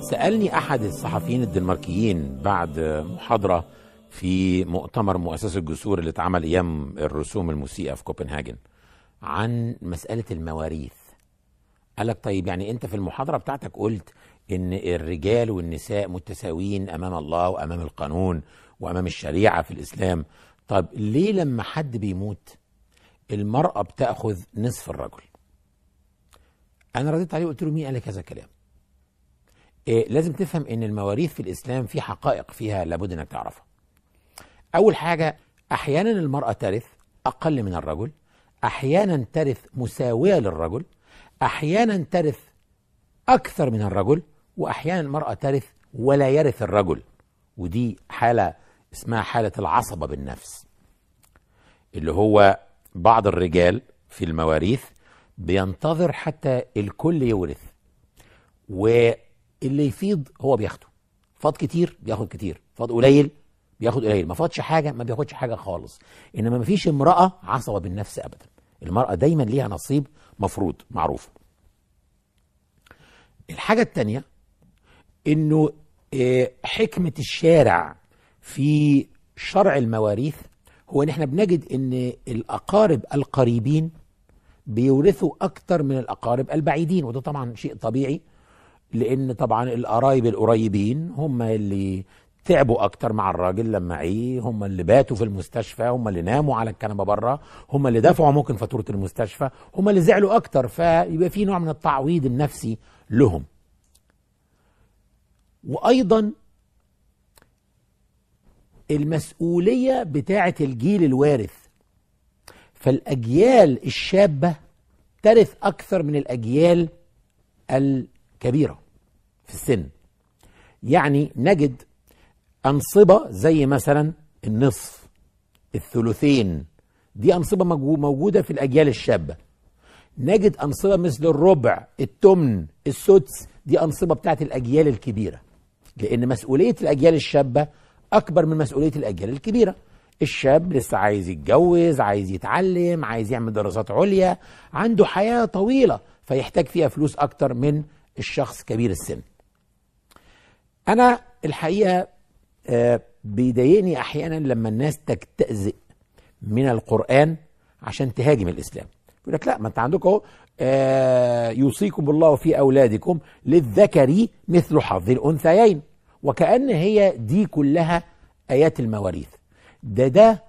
سألني أحد الصحفيين الدنماركيين بعد محاضرة في مؤتمر مؤسسة الجسور اللي اتعمل أيام الرسوم المسيئة في كوبنهاجن عن مسألة المواريث قال لك طيب يعني أنت في المحاضرة بتاعتك قلت إن الرجال والنساء متساويين أمام الله وأمام القانون وأمام الشريعة في الإسلام طب ليه لما حد بيموت المرأة بتأخذ نصف الرجل أنا رديت عليه وقلت له مين قال لك هذا الكلام إيه لازم تفهم ان المواريث في الاسلام في حقائق فيها لابد انك تعرفها اول حاجه احيانا المراه ترث اقل من الرجل احيانا ترث مساويه للرجل احيانا ترث اكثر من الرجل واحيانا المراه ترث ولا يرث الرجل ودي حاله اسمها حاله العصبه بالنفس اللي هو بعض الرجال في المواريث بينتظر حتى الكل يورث و اللي يفيض هو بياخده فاض كتير بياخد كتير فاض قليل بياخد قليل ما فاضش حاجه ما بياخدش حاجه خالص انما ما فيش امراه عصبه بالنفس ابدا المراه دايما ليها نصيب مفروض معروف الحاجه الثانيه انه حكمه الشارع في شرع المواريث هو ان احنا بنجد ان الاقارب القريبين بيورثوا اكتر من الاقارب البعيدين وده طبعا شيء طبيعي لان طبعا القرايب القريبين هم اللي تعبوا اكتر مع الراجل لما عيه هم اللي باتوا في المستشفى هم اللي ناموا على الكنبه بره هم اللي دفعوا ممكن فاتوره المستشفى هم اللي زعلوا اكتر فيبقى في نوع من التعويض النفسي لهم وايضا المسؤوليه بتاعه الجيل الوارث فالاجيال الشابه ترث اكثر من الاجيال كبيرة في السن يعني نجد أنصبة زي مثلا النصف الثلثين دي أنصبة موجودة في الأجيال الشابة نجد أنصبة مثل الربع التمن السدس دي أنصبة بتاعت الأجيال الكبيرة لأن مسؤولية الأجيال الشابة أكبر من مسؤولية الأجيال الكبيرة الشاب لسه عايز يتجوز عايز يتعلم عايز يعمل دراسات عليا عنده حياة طويلة فيحتاج فيها فلوس أكتر من الشخص كبير السن انا الحقيقه آه بيضايقني احيانا لما الناس تجتزئ من القران عشان تهاجم الاسلام يقول لك لا ما انت عندكم اهو آه يوصيكم الله في اولادكم للذكر مثل حظ الانثيين وكان هي دي كلها ايات المواريث ده ده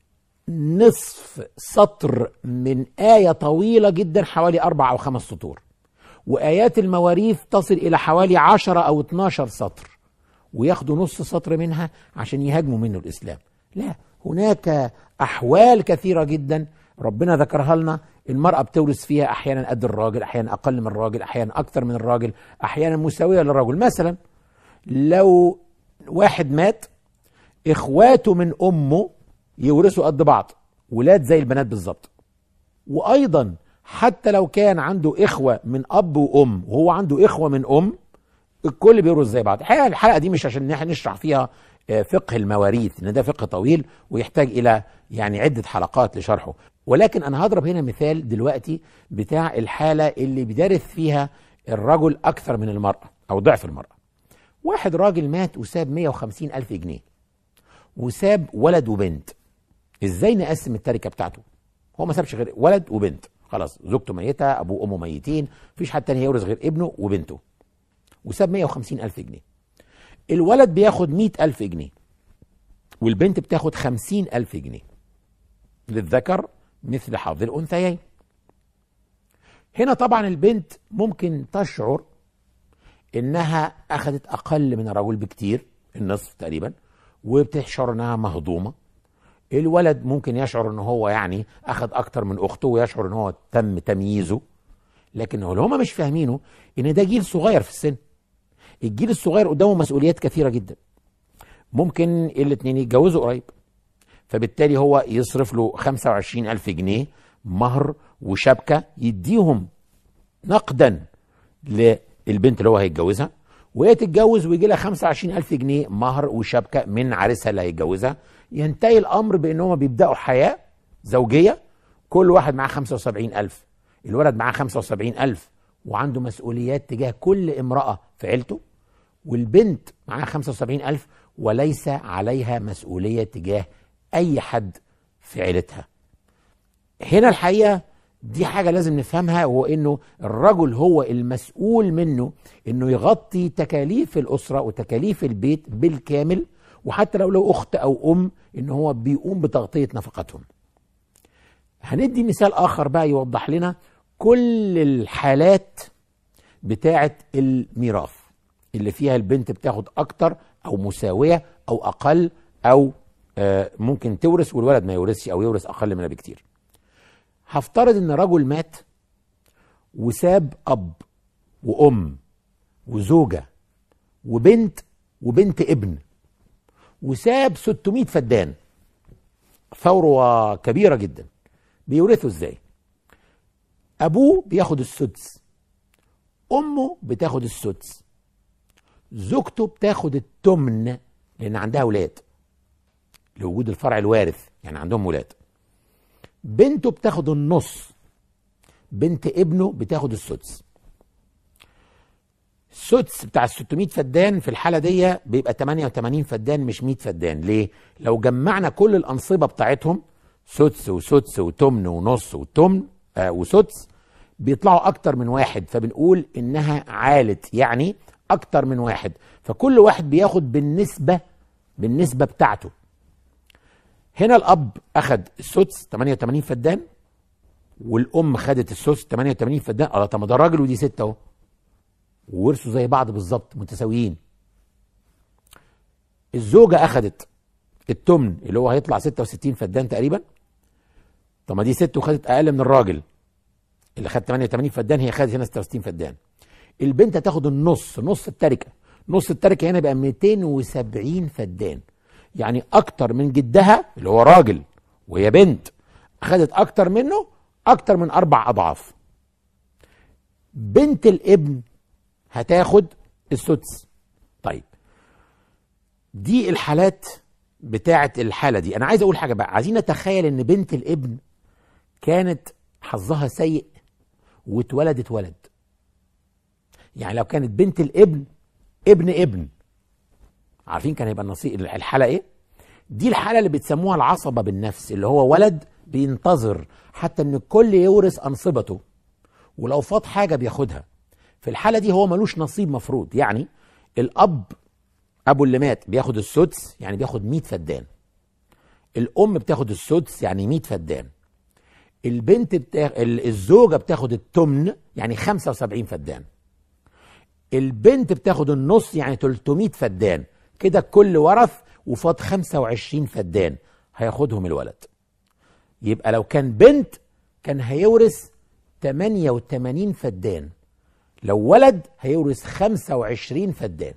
نصف سطر من آية طويلة جدا حوالي أربع أو خمس سطور وآيات المواريث تصل إلى حوالي 10 أو 12 سطر وياخدوا نص سطر منها عشان يهاجموا منه الإسلام لا هناك أحوال كثيرة جدا ربنا ذكرها لنا المرأة بتورث فيها أحيانا قد الراجل أحيانا أقل من الراجل أحيانا أكثر من الراجل أحيانا مساوية للرجل مثلا لو واحد مات إخواته من أمه يورثوا قد بعض ولاد زي البنات بالظبط وأيضا حتى لو كان عنده إخوة من أب وأم وهو عنده إخوة من أم الكل بيورث زي بعض الحقيقة الحلقة دي مش عشان احنا نشرح فيها فقه المواريث ان ده فقه طويل ويحتاج الى يعني عدة حلقات لشرحه ولكن انا هضرب هنا مثال دلوقتي بتاع الحالة اللي بيدرس فيها الرجل اكثر من المرأة او ضعف المرأة واحد راجل مات وساب 150 الف جنيه وساب ولد وبنت ازاي نقسم التركة بتاعته هو ما سابش غير ولد وبنت خلاص زوجته ميتة أبوه وأمه ميتين مفيش حد تاني هيورث غير ابنه وبنته وساب 150 ألف جنيه الولد بياخد 100 ألف جنيه والبنت بتاخد 50 ألف جنيه للذكر مثل حظ الأنثيين هنا طبعا البنت ممكن تشعر إنها أخذت أقل من الرجل بكتير النصف تقريبا وبتشعر إنها مهضومة الولد ممكن يشعر ان هو يعني اخذ اكتر من اخته ويشعر ان هو تم تمييزه لكن اللي هم مش فاهمينه ان ده جيل صغير في السن الجيل الصغير قدامه مسؤوليات كثيره جدا ممكن الاثنين يتجوزوا قريب فبالتالي هو يصرف له 25 ألف جنيه مهر وشبكة يديهم نقدا للبنت اللي هو هيتجوزها وهي تتجوز ويجي لها 25 ألف جنيه مهر وشبكة من عريسها اللي هيتجوزها ينتهي الأمر بأن هم بيبدأوا حياة زوجية كل واحد معاه 75 ألف الولد معاه 75 ألف وعنده مسؤوليات تجاه كل امرأة في عيلته والبنت معاها 75000 وليس عليها مسؤولية تجاه أي حد في عيلتها هنا الحقيقة دي حاجة لازم نفهمها وهو انه الرجل هو المسؤول منه انه يغطي تكاليف الاسرة وتكاليف البيت بالكامل وحتى لو له اخت او ام ان هو بيقوم بتغطية نفقتهم هندي مثال اخر بقى يوضح لنا كل الحالات بتاعة الميراث اللي فيها البنت بتاخد اكتر او مساوية او اقل او آه ممكن تورث والولد ما يورثش او يورث اقل منها بكتير هفترض ان رجل مات وساب اب وام وزوجه وبنت وبنت ابن وساب 600 فدان ثروه كبيره جدا بيورثوا ازاي ابوه بياخد السدس امه بتاخد السدس زوجته بتاخد التمن لان عندها اولاد لوجود الفرع الوارث يعني عندهم ولاد بنته بتاخد النص بنت ابنه بتاخد السدس السدس بتاع ال 600 فدان في الحاله دي بيبقى 88 فدان مش 100 فدان ليه لو جمعنا كل الانصبه بتاعتهم سدس وسدس وتمن ونص وتمن آه وسدس بيطلعوا اكتر من واحد فبنقول انها عالت يعني اكتر من واحد فكل واحد بياخد بالنسبه بالنسبه بتاعته هنا الاب اخذ السدس 88 فدان والام خدت السدس 88 فدان اه طب ما ده راجل ودي ست اهو وورثوا زي بعض بالظبط متساويين الزوجه اخذت التمن اللي هو هيطلع 66 فدان تقريبا طب ما دي ست وخدت اقل من الراجل اللي خد 88 فدان هي خدت هنا 66 فدان البنت هتاخد النص نص التركه نص التركه هنا يبقى 270 فدان يعني اكتر من جدها اللي هو راجل وهي بنت اخذت اكتر منه اكتر من اربع اضعاف بنت الابن هتاخد السدس طيب دي الحالات بتاعه الحاله دي انا عايز اقول حاجه بقى عايزين نتخيل ان بنت الابن كانت حظها سيء واتولدت ولد يعني لو كانت بنت الابن ابن ابن عارفين كان هيبقى النصيب الحاله ايه دي الحاله اللي بتسموها العصبه بالنفس اللي هو ولد بينتظر حتى ان الكل يورث انصبته ولو فاض حاجه بياخدها في الحاله دي هو ملوش نصيب مفروض يعني الاب ابو اللي مات بياخد السدس يعني بياخد 100 فدان الام بتاخد السدس يعني 100 فدان البنت بتاخ... الزوجه بتاخد التمن يعني 75 فدان البنت بتاخد النص يعني 300 فدان كده الكل ورث وفاض 25 فدان هياخدهم الولد يبقى لو كان بنت كان هيورث 88 فدان لو ولد هيورث 25 فدان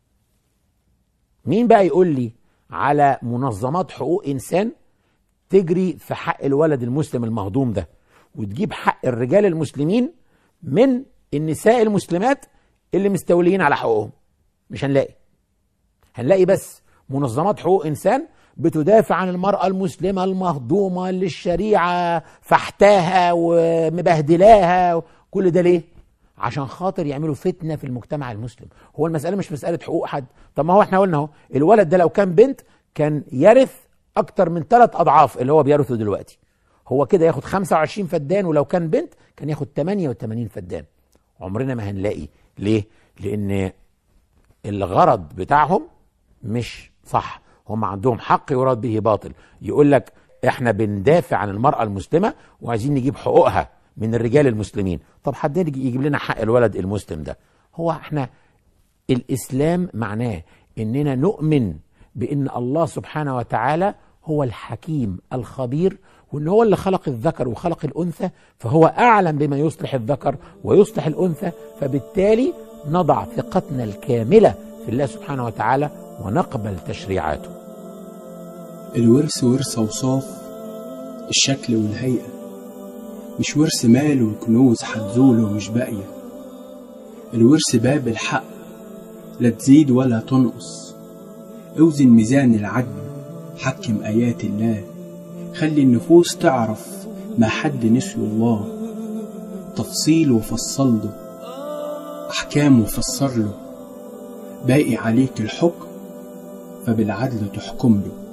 مين بقى يقول لي على منظمات حقوق انسان تجري في حق الولد المسلم المهضوم ده وتجيب حق الرجال المسلمين من النساء المسلمات اللي مستوليين على حقوقهم مش هنلاقي هنلاقي بس منظمات حقوق انسان بتدافع عن المرأة المسلمة المهضومة اللي الشريعة فحتاها ومبهدلاها كل ده ليه؟ عشان خاطر يعملوا فتنة في المجتمع المسلم هو المسألة مش مسألة حقوق حد طب ما هو احنا قلنا اهو الولد ده لو كان بنت كان يرث أكتر من ثلاث أضعاف اللي هو بيرثه دلوقتي هو كده ياخد 25 فدان ولو كان بنت كان ياخد 88 فدان عمرنا ما هنلاقي ليه؟ لأن الغرض بتاعهم مش صح هم عندهم حق يراد به باطل يقول لك احنا بندافع عن المرأة المسلمة وعايزين نجيب حقوقها من الرجال المسلمين طب حد يجيب لنا حق الولد المسلم ده هو احنا الإسلام معناه إننا نؤمن بأن الله سبحانه وتعالى هو الحكيم الخبير وان هو اللي خلق الذكر وخلق الانثى فهو اعلم بما يصلح الذكر ويصلح الانثى فبالتالي نضع ثقتنا الكامله في الله سبحانه وتعالى ونقبل تشريعاته الورث ورث أوصاف الشكل والهيئة مش ورث مال وكنوز هتزول ومش باقية الورث باب الحق لا تزيد ولا تنقص اوزن ميزان العدل حكم آيات الله خلي النفوس تعرف ما حد نسي الله تفصيل وفصل له أحكام وفسر له باقي عليك الحكم فبالعدل تحكم له